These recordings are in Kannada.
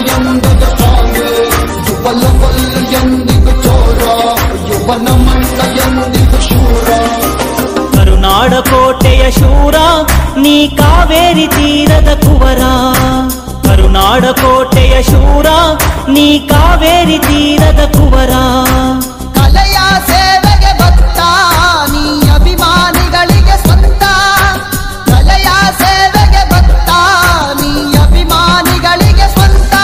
ಎಂದದ ಸ್ಟ್ರಾಂಗ್ ಯುವಲ ಬಲ್ ಎಂದಿಗೂ ಚೋರ ಯುವನ ಮಂಡ ಎಂದಿಗೂ ಶೂರ ಕರುನಾಡ ಕೋಟೆಯ ಶೂರ ನೀ ಕಾವೇರಿ ತೀರದ ಕುವರ ಕರುನಾಡ ಕೋಟೆಯ ಶೂರ ನೀ ಕಾವೇರಿ ತೀರದ ಕುವರ ಕಲೆಯ ಸೇವೆಗೆ ಭಕ್ತ ನೀ ಅಭಿಮಾನಿಗಳಿಗೆ ಸ್ವಂತ ಕಲೆಯ ಸೇವೆಗೆ ಭಕ್ತ ನೀ ಅಭಿಮಾನಿಗಳಿಗೆ ಸ್ವಂತ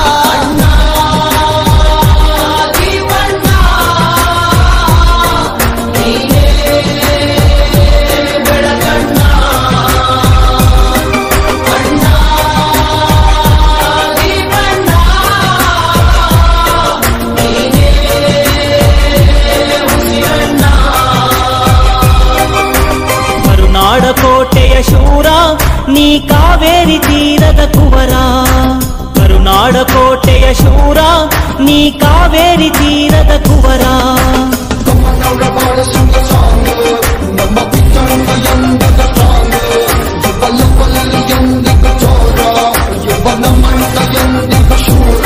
ಕರುನಾಡ ಕೋಟೆಯ ಶೂರ ನೀ ಕಾವೇರಿ ತೀರದ ಕುವರ ಕರುನಾಡ ಕೋಟೆಯ ಶೂರ ನೀ ಕಾವೇರಿ ತೀರದ ಕುವರ ಕಮ್ಮನವರ ಬಾಳ ಸುಂದ ಸಾಂಗ್ ನಮ್ಮ ಪಿಚ್ಚಣ್ಣ ಎಂದದ ಸ್ಟ್ರಾಂಗ್ ಯುವಲ ಬಲ್ ಎಂದಿಗೂ ಚೋರ ಯುವನ ಮಂಡ ಎಂದಿಗೂ ಶೂರ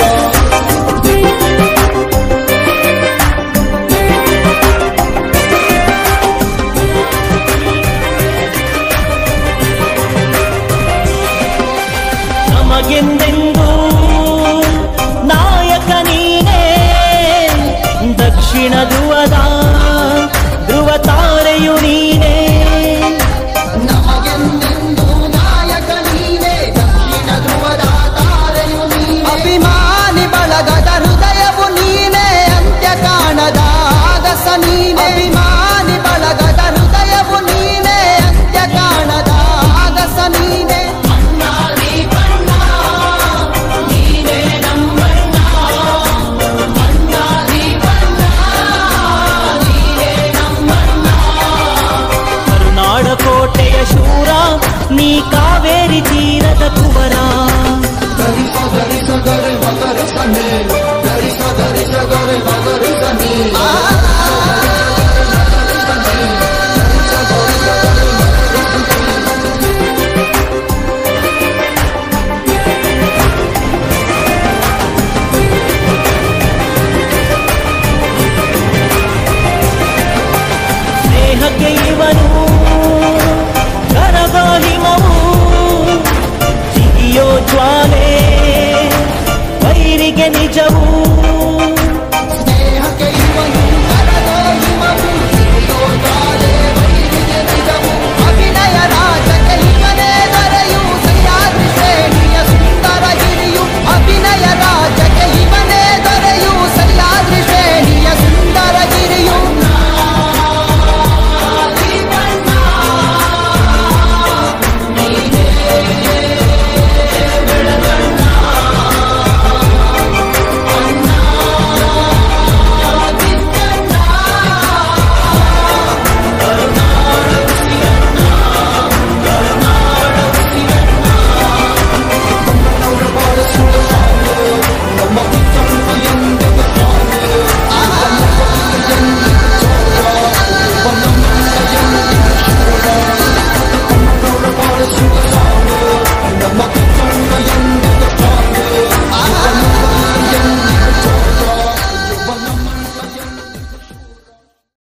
ನಮಗೆಂದೆಂದೂ ನಾಯಕ ನೀನೇ ದಕ್ಷಿಣ ಧ್ರುವದ ಧ್ರುವ ತಾರೆಯು ನೀನೇ ನಮಗೆಂದೆಂದು ನಾಯಕ ನೀನೇ ದಕ್ಷಿಣ ಧ್ರುವದ ತಾರೆಯು ನೀನೇ ಅಭಿಮಾನಿ ಬಳಗದ ಹೃದಯವು ನೀನೇ ಅಂತ್ಯ ಕಾಣದ ಆಗಸ ನೀನೇ ಅಭಿಮಾನಿ ಬಳಗದ ಹೃದಯವು ನೀನೇ ಅಂತ್ಯ ಕಾಣದ ಆಗಸ ನೀನೇ ಕರುನಾಡ ಕೋಟೆಯ ಶೂರ ನೀ ಕಾವೇರಿ ತೀರದ ಕುವರ ಧರಿಸ ಧರಿಸ ಗರೆ ಮಗರಿಸನೆ ಧರಿಸ ಧರಿಸ ಗರೆ ಮಗರಿಸನೆ ಸ್ನೇಹಕ್ಕೆ ಇವನು ಕರಗೋ ಹಿಮವು ಜಿಗಿಯೋ ಜ್ವಾಲೆ ವೈರಿಗೆ ನಿಜವು